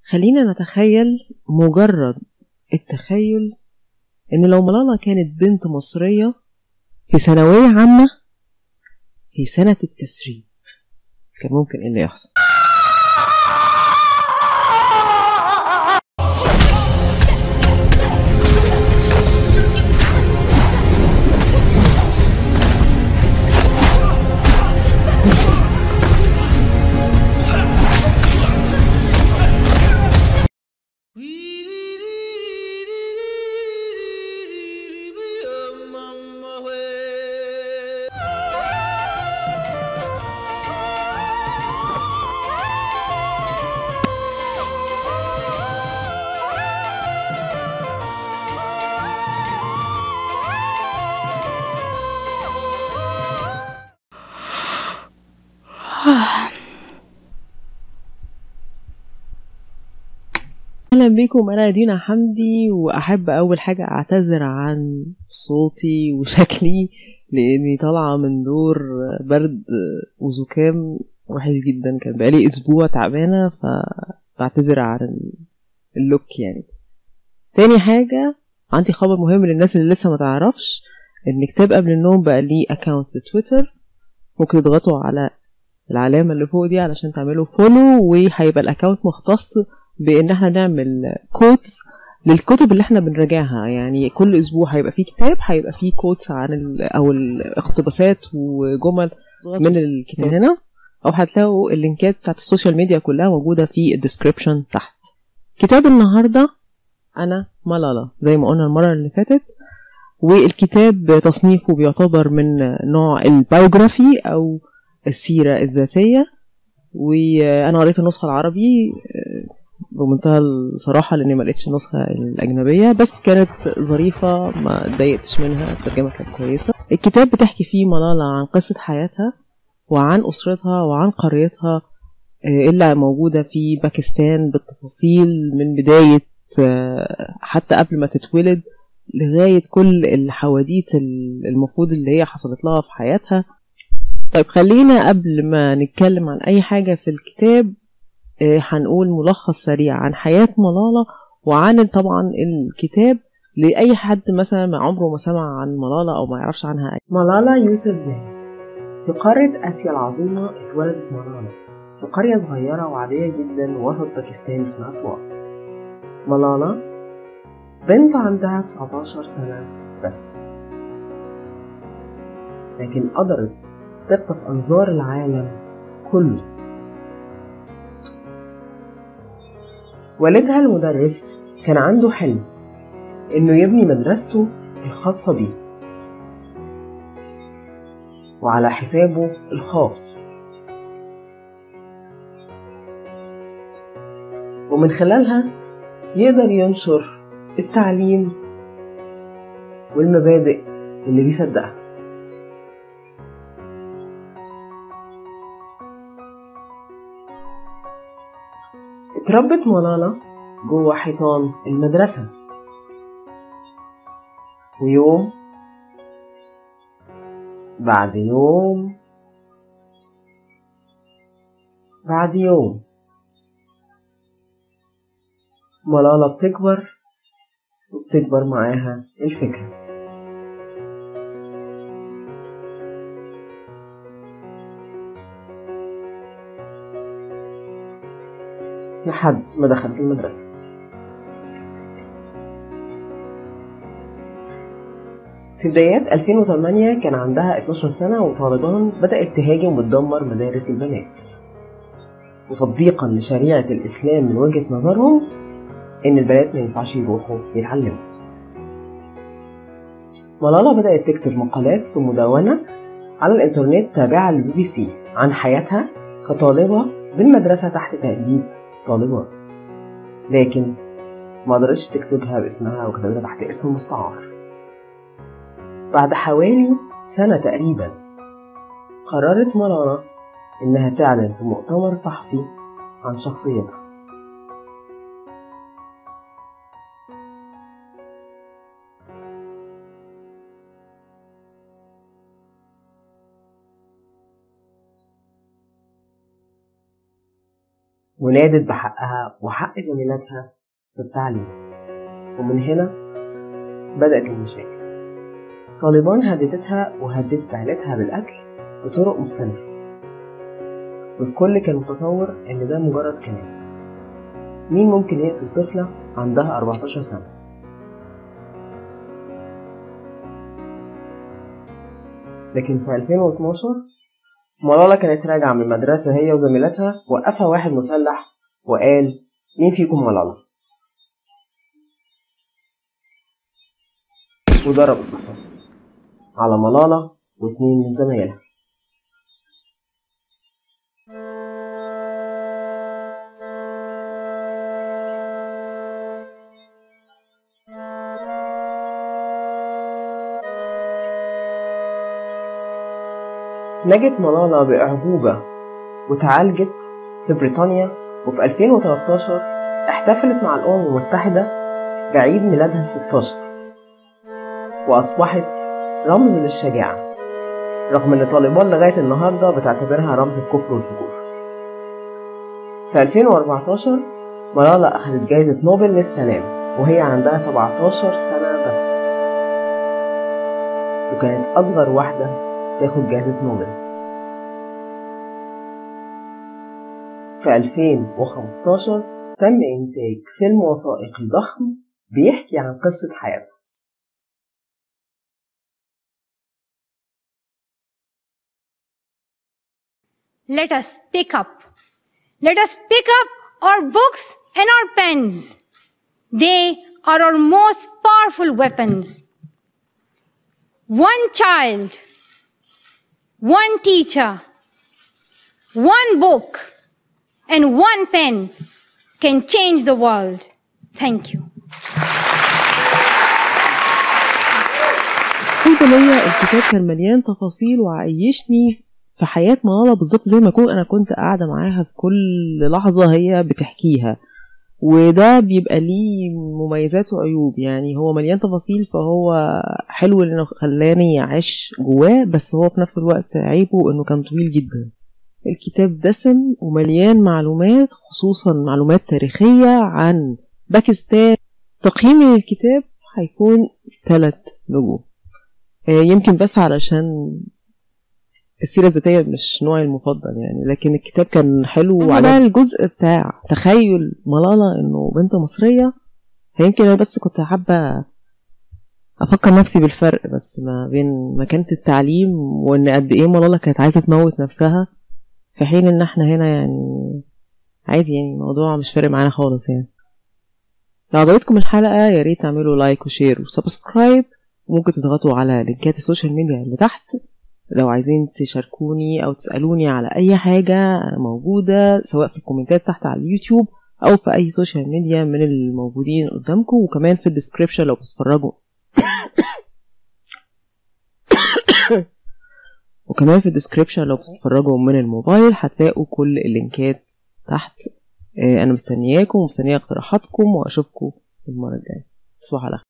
خلينا نتخيل مجرد التخيل ان لو ملالا كانت بنت مصرية في ثانوية عامة في سنة التسريب كان ممكن ايه اللي يحصل اهلا بيكم انا دينا حمدي واحب اول حاجه اعتذر عن صوتي وشكلي لاني طالعه من دور برد وزكام وحش جدا كان بقالي اسبوع تعبانه فبعتذر عن اللوك يعني تاني حاجه عندي خبر مهم للناس اللي لسه ما تعرفش ان كتاب قبل النوم بقى ليه اكونت في تويتر ممكن تضغطوا على العلامه اللي فوق دي علشان تعملوا فولو وهيبقى الاكونت مختص بان احنا نعمل كوتس للكتب اللي احنا بنراجعها يعني كل اسبوع هيبقى فيه كتاب هيبقى فيه كوتس عن ال او الاقتباسات وجمل من الكتاب هنا او هتلاقوا اللينكات بتاعت السوشيال ميديا كلها موجوده في الديسكريبشن تحت كتاب النهارده انا ملالا زي ما قلنا المره اللي فاتت والكتاب تصنيفه بيعتبر من نوع البايوجرافي او السيره الذاتيه وانا قريت النسخه العربي بمنتهى الصراحه لاني ما لقيتش النسخه الاجنبيه بس كانت ظريفه ما اتضايقتش منها الترجمه كانت كويسه الكتاب بتحكي فيه ملالا عن قصه حياتها وعن اسرتها وعن قريتها اللي موجوده في باكستان بالتفاصيل من بدايه حتى قبل ما تتولد لغايه كل الحواديت المفروض اللي هي حصلت لها في حياتها طيب خلينا قبل ما نتكلم عن اي حاجه في الكتاب هنقول ملخص سريع عن حياة ملالا وعن طبعا الكتاب لأي حد مثلا ما عمره ما سمع عن ملالا أو ما يعرفش عنها أي ملالا يوسف زاهي في قارة آسيا العظيمة اتولدت ملالا في قرية صغيرة وعادية جدا وسط باكستان اسمها سوات ملالا بنت عندها 19 سنة بس لكن قدرت تخطف أنظار العالم كله والدها المدرس كان عنده حلم إنه يبني مدرسته الخاصة بيه وعلى حسابه الخاص ومن خلالها يقدر ينشر التعليم والمبادئ اللي بيصدقها اتربت ملالا جوه حيطان المدرسة ويوم بعد يوم بعد يوم ملالا بتكبر وبتكبر معاها الفكرة لحد ما دخلت المدرسة في بدايات 2008 كان عندها 12 سنة وطالبان بدأت تهاجم وتدمر مدارس البنات وتطبيقا لشريعة الإسلام من وجهة نظرهم إن البنات ما ينفعش يروحوا يتعلموا ملالا بدأت تكتب مقالات في مدونة على الإنترنت تابعة للبي بي سي عن حياتها كطالبة بالمدرسة تحت تهديد طالبات لكن ما قدرتش تكتبها باسمها وكتبتها تحت اسم مستعار بعد حوالي سنة تقريبا قررت ملالا إنها تعلن في مؤتمر صحفي عن شخصيتها ونادت بحقها وحق زميلاتها في التعليم ومن هنا بدأت المشاكل طالبان هددتها وهددت عيلتها بالقتل بطرق مختلفة والكل كان متصور إن ده مجرد كلام مين ممكن يقتل طفلة عندها 14 سنة لكن في 2012 ملالا كانت راجعة من المدرسة هي وزميلاتها وقفها واحد مسلح وقال مين فيكم ملالا وضرب الرصاص على ملالا واتنين من زمايلها نجت ملالا بأعجوبة وتعالجت في بريطانيا وفي 2013 احتفلت مع الأمم المتحدة بعيد ميلادها الستاشر وأصبحت رمز للشجاعة رغم إن طالبان لغاية النهاردة بتعتبرها رمز الكفر والفجور في 2014 ملالا أخذت جائزة نوبل للسلام وهي عندها 17 سنة بس وكانت أصغر واحدة تاخد جائزة نوبل في 2015 تم إنتاج فيلم وثائقي ضخم بيحكي عن قصة حياتها Let us pick up. Let us pick up our books and our pens. They are our most powerful weapons. One child, one teacher, one book, and one pen can change the world. Thank you. البداية الكتاب كان مليان تفاصيل وعيشني في حياة ملالا بالظبط زي ما كنت أنا كنت قاعدة معاها في كل لحظة هي بتحكيها وده بيبقى ليه مميزات وعيوب يعني هو مليان تفاصيل فهو حلو انه خلاني اعيش جواه بس هو في نفس الوقت عيبه انه كان طويل جدا الكتاب دسم ومليان معلومات خصوصا معلومات تاريخية عن باكستان تقييمي للكتاب هيكون ثلاث نجوم يمكن بس علشان السيرة الذاتية مش نوعي المفضل يعني لكن الكتاب كان حلو وعلى الجزء بتاع تخيل ملالا انه بنت مصرية فيمكن انا بس كنت حابة افكر نفسي بالفرق بس ما بين مكانة التعليم وان قد ايه ملالا كانت عايزة تموت نفسها في حين ان احنا هنا يعني عادي يعني الموضوع مش فارق معانا خالص يعني لو عجبتكم الحلقة يا ريت تعملوا لايك وشير وسبسكرايب وممكن تضغطوا على لينكات السوشيال ميديا اللي تحت لو عايزين تشاركوني او تسالوني على اي حاجه انا موجوده سواء في الكومنتات تحت على اليوتيوب او في اي سوشيال ميديا من الموجودين قدامكم وكمان في الديسكريبشن لو بتتفرجوا وكمان في الديسكريبشن لو بتتفرجوا من الموبايل هتلاقوا كل اللينكات تحت انا مستنياكم ومستنيه اقتراحاتكم واشوفكم المره الجايه تصبحوا على خير